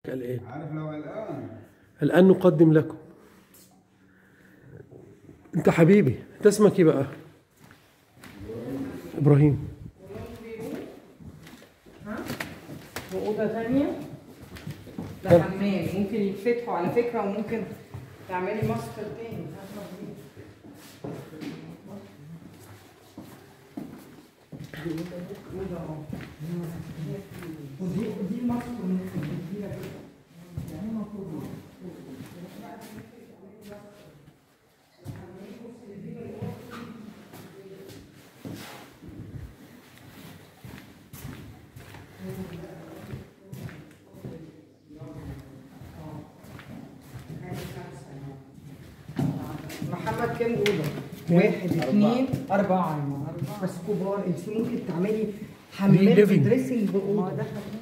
الآن عارف لو الان الآن نقدم لكم أنت حبيبي أنت اسمك إيه بقى؟ إبراهيم وأوضة تانية ده طب. حمام ممكن يتفتحوا على فكرة وممكن تعملي ماستر تاني فاهمة إيه؟ دي أوضة أهو. ودي دي ماستر ممكن كبيرة كده يعني المفروض محمد كام أوضة؟ واحد اثنين أربعة بس كبار أنت ممكن تعملي حمام living. دريسنج بأوضة